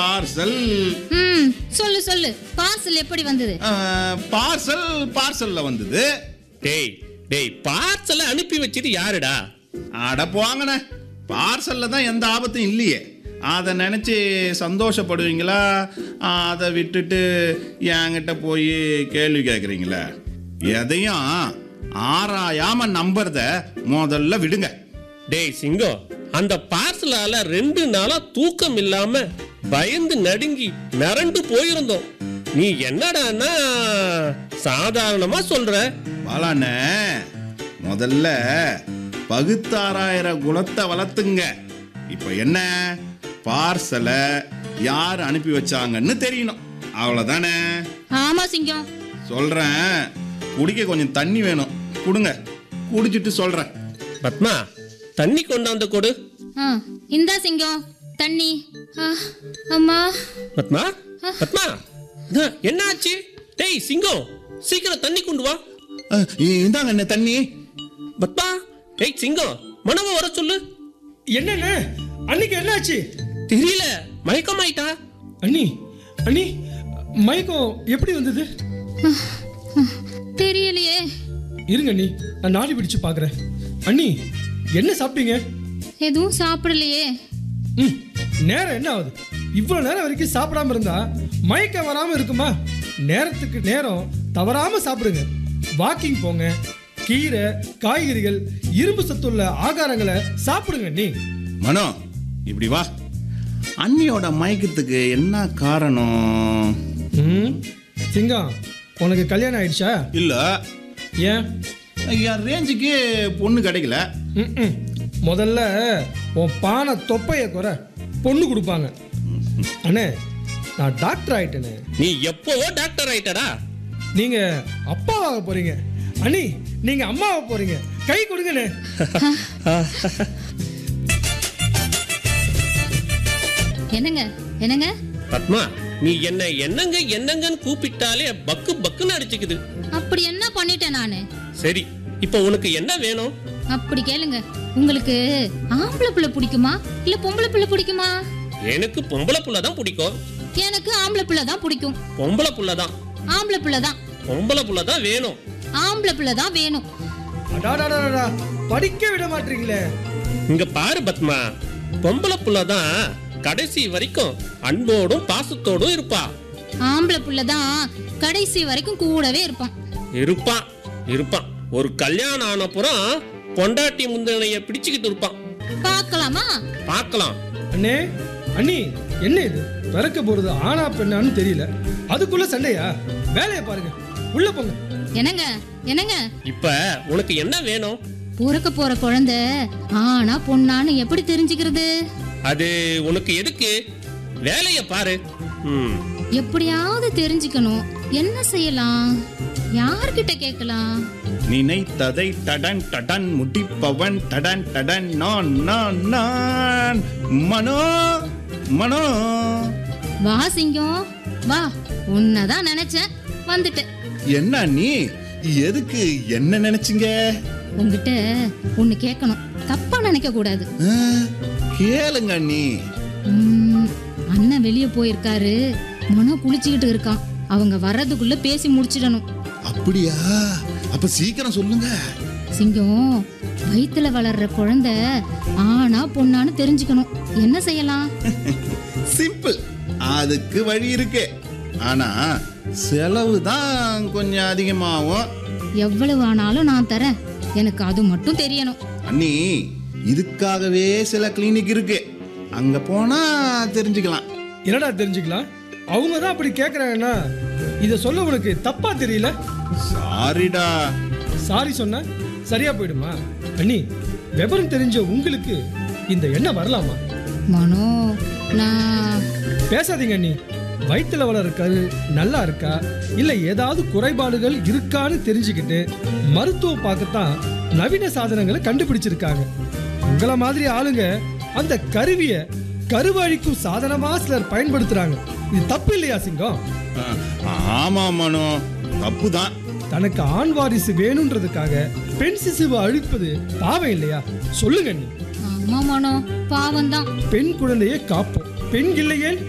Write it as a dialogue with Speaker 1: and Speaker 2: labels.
Speaker 1: Parcel
Speaker 2: ம் சொல்லு சொல்லு பார்சல் எப்படி வந்தது
Speaker 1: பார்சல் பார்சல்ல வந்தது
Speaker 3: டேய் டேய் பார்சலை அனுப்பி வச்சது யாருடா
Speaker 1: அட போங்கண்ணே பார்சல்ல தான் எந்த ஆபத்தும் இல்லையே அதை நினச்சி சந்தோஷப்படுவீங்களா அதை விட்டுட்டு என்கிட்ட போய் கேள்வி கேட்குறீங்களா எதையும் ஆராயாம நம்புறத முதல்ல விடுங்க
Speaker 3: டேய் சிங்கம் அந்த பார்சலால ரெண்டு நாளா தூக்கம் இல்லாம பயந்து நடுங்கி மிரண்டு போயிருந்தோம் நீ என்னடான்னா சாதாரணமா சொல்ற
Speaker 1: பாலாண்ணே முதல்ல பகுத்தாராயிர குணத்தை வளர்த்துங்க இப்போ என்ன பார்சலை யார் அனுப்பி வச்சாங்கன்னு தெரியணும் அவ்வளோதானே
Speaker 2: ஆமா சிங்கம்
Speaker 1: சொல்கிறேன் குடிக்க கொஞ்சம் தண்ணி வேணும் கொடுங்க குடிச்சிட்டு சொல்கிறேன்
Speaker 3: பத்மா தண்ணி கொண்டாந்து கொடு
Speaker 2: ஆ இந்தா சிங்கம் தண்ணி ஆ, அம்மா
Speaker 3: பத்மா பத்மா ஆ, என்னாச்சு டேய் சிங்கம் சீக்கிரம் தண்ணி கொண்டு வா
Speaker 1: அஹ், இந்தாங்க என்ன தண்ணி
Speaker 3: பத்மா டேய் சிங்கம் மனவ வர சொல்லு
Speaker 4: என்னண்ணே அன்னைக்கு என்னாச்சு
Speaker 3: தெரியல மயக்கமாயிட்டா
Speaker 4: அண்ணி அண்ணி மயக்கம் எப்படி வந்தது
Speaker 2: தெரியலையே
Speaker 4: இருங்க அண்ணி நான் நாடி பிடிச்சு பார்க்குறேன் அண்ணி என்ன சாப்பிட்டீங்க
Speaker 2: எதுவும் சாப்பிடலையே
Speaker 4: ம் நேரம் என்ன ஆகுது இவ்வளோ நேரம் வரைக்கும் சாப்பிடாம இருந்தா மயக்கம் வராமல் இருக்குமா நேரத்துக்கு நேரம் தவறாம சாப்பிடுங்க வாக்கிங் போங்க கீரை காய்கறிகள் இரும்பு சத்துள்ள ஆகாரங்களை சாப்பிடுங்க நீ
Speaker 1: மனோ இப்படி வா அண்ணியோட மயக்கத்துக்கு என்ன காரணம்
Speaker 4: ம் சிங்கம் உனக்கு கல்யாணம் ஆயிடுச்சா
Speaker 1: இல்லை
Speaker 4: ஏன்
Speaker 1: என் ரேஞ்சுக்கு பொண்ணு கிடைக்கல
Speaker 4: ம்ம். முதல்ல உன் பானை தொப்பைய குறை பொண்ணு கொடுப்பாங்க அண்ணே நான் டாக்டர் ஆயிட்டேனே
Speaker 3: நீ எப்பவோ டாக்டர் ஆயிட்டடா
Speaker 4: நீங்க அப்பாவாக போறீங்க அண்ணி நீங்க அம்மாவாக போறீங்க கை கொடுங்கண்ணே
Speaker 2: என்னங்க என்னங்க
Speaker 3: பத்மா நீ என்ன என்னங்க என்னங்கன்னு கூப்பிட்டாலே பக்கு பக்குன்னு அடிச்சுக்குது
Speaker 2: அப்படி என்ன பண்ணிட்டேன் நானு
Speaker 3: சரி இப்போ உனக்கு என்ன வேணும்
Speaker 2: அப்படி கேளுங்க உங்களுக்கு ஆம்பளை பிள்ளை பிடிக்குமா இல்ல பொம்பளை பிள்ளை பிடிக்குமா
Speaker 3: எனக்கு பொம்பளை புள்ள தான் பிடிக்கும்
Speaker 2: எனக்கு ஆம்பளை பிள்ளை தான் பிடிக்கும்
Speaker 3: பொம்பளை புள்ள தான்
Speaker 2: ஆம்பளை பிள்ளை தான்
Speaker 3: பொம்பளை புள்ள தான் வேணும்
Speaker 2: ஆம்பளை பிள்ளை தான் வேணும்
Speaker 4: அடாடாடாடா படிக்க விட மாட்டீங்களே
Speaker 3: இங்க பாரு பத்மா பொம்பளை புள்ள தான் கடைசி வரைக்கும் அன்போடும் பாசத்தோடும் இருப்பா
Speaker 2: ஆம்பளை பிள்ளை தான் கடைசி வரைக்கும் கூடவே இருப்பான்
Speaker 3: இருப்பான் இருப்பான் ஒரு கல்யாணம் ஆனப்புறம் பொண்டாட்டி முந்தனைய பிடிச்சுக்கிட்டு இருப்பான்
Speaker 2: பார்க்கலாமா
Speaker 3: பார்க்கலாம்
Speaker 4: அண்ணே அண்ணி என்ன இது பிறக்க போறது ஆனா பெண்ணான்னு தெரியல அதுக்குள்ள சண்டையா வேலையை பாருங்க உள்ள போங்க
Speaker 2: என்னங்க என்னங்க
Speaker 3: இப்ப உனக்கு என்ன வேணும்
Speaker 2: பிறக்க போற குழந்தை ஆனா பொண்ணான்னு எப்படி தெரிஞ்சுக்கிறது
Speaker 3: அது உனக்கு எதுக்கு வேலைய பாரு ம்
Speaker 2: எப்படியாவது தெரிஞ்சுக்கணும் என்ன செய்யலாம் யார்கிட்ட கேட்கலாம்
Speaker 1: நினைத்ததை டடன் டடன் முடிப்பவன் டடன் டடன் நான் நான் நான் மனோ மனோ
Speaker 2: வா சிங்கம் வா உன்னதான் நினைச்சேன் வந்துட்டேன்
Speaker 1: என்ன நீ எதுக்கு என்ன நினைச்சீங்க
Speaker 2: உங்ககிட்ட ஒண்ணு கேட்கணும் தப்பா நினைக்க கூடாது
Speaker 1: ஆ, கேளுங்க நீ
Speaker 2: உம், அண்ணன் வெளிய போயிருக்காரு மனோ குளிச்சுக்கிட்டு இருக்கான் அவங்க வர்றதுக்குள்ள பேசி முடிச்சிடணும்
Speaker 1: அப்படியா அப்ப சீக்கிரம் சொல்லுங்க
Speaker 2: சிங்கம் வயித்துல வளர்ற குழந்தை ஆனா பொண்ணான்னு தெரிஞ்சுக்கணும் என்ன செய்யலாம்
Speaker 1: சிம்பிள் அதுக்கு வழி இருக்கு ஆனா செலவு தான் கொஞ்சம் அதிகமாகும்
Speaker 2: எவ்வளவு ஆனாலும் நான் தரேன் எனக்கு அது மட்டும் தெரியணும்
Speaker 1: அண்ணி இதுக்காகவே சில கிளினிக் இருக்கு அங்க போனா தெரிஞ்சுக்கலாம்
Speaker 4: என்னடா தெரிஞ்சுக்கலாம் அவங்க தான் அப்படி கேட்குறாங்கன்னா இதை சொல்ல உனக்கு தப்பா தெரியல
Speaker 1: சாரிடா
Speaker 4: சாரி சொன்ன சரியா போயிடுமா அண்ணி விவரம் தெரிஞ்ச உங்களுக்கு இந்த எண்ணம் வரலாமா
Speaker 2: மனோ நான்
Speaker 4: பேசாதீங்க அண்ணி வயிற்றுல வளர கரு நல்லா இருக்கா இல்ல ஏதாவது குறைபாடுகள் இருக்கான்னு தெரிஞ்சுக்கிட்டு மருத்துவம் பார்க்கத்தான் நவீன சாதனங்களை கண்டுபிடிச்சிருக்காங்க உங்கள மாதிரி ஆளுங்க அந்த கருவிய கருவழிக்கும் சாதனமா சிலர் பயன்படுத்துறாங்க இது தப்பு இல்லையா சிங்கம்
Speaker 1: ஆ, ஆமா மனோ தப்பு தான்
Speaker 4: தனக்கு ஆண் வாரிசு வேணுன்றதுக்காக பெண் சிசுவை அழிப்பது பாவம் இல்லையா சொல்லுங்க அண்ணி
Speaker 2: ஆமா மனோ பாவம்தான்
Speaker 4: பெண் குழந்தையை காப்போம் பெண் இல்லையே